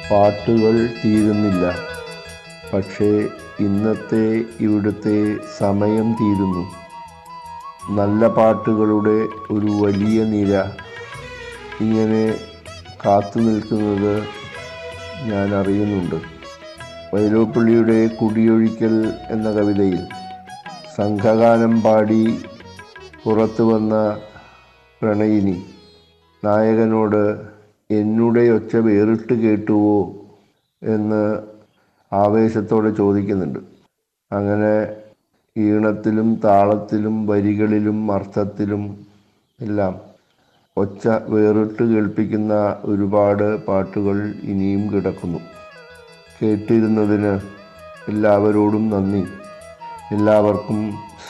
പാട്ടുകൾ തീരുന്നില്ല പക്ഷേ ഇന്നത്തെ ഇവിടുത്തെ സമയം തീരുന്നു നല്ല പാട്ടുകളുടെ ഒരു വലിയ നിര ഇങ്ങനെ കാത്തു നിൽക്കുന്നത് ഞാൻ അറിയുന്നുണ്ട് വൈലോപ്പള്ളിയുടെ കുടിയൊഴിക്കൽ എന്ന കവിതയിൽ സംഘഗാനം പാടി പുറത്തു വന്ന പ്രണയിനി നായകനോട് എന്നുടെ ഒച്ച വേറിട്ട് കേട്ടുവോ എന്ന് ആവേശത്തോടെ ചോദിക്കുന്നുണ്ട് അങ്ങനെ ഈണത്തിലും താളത്തിലും വരികളിലും അർത്ഥത്തിലും എല്ലാം ഒച്ച വേറിട്ട് കേൾപ്പിക്കുന്ന ഒരുപാട് പാട്ടുകൾ ഇനിയും കിടക്കുന്നു കേട്ടിരുന്നതിന് എല്ലാവരോടും നന്ദി എല്ലാവർക്കും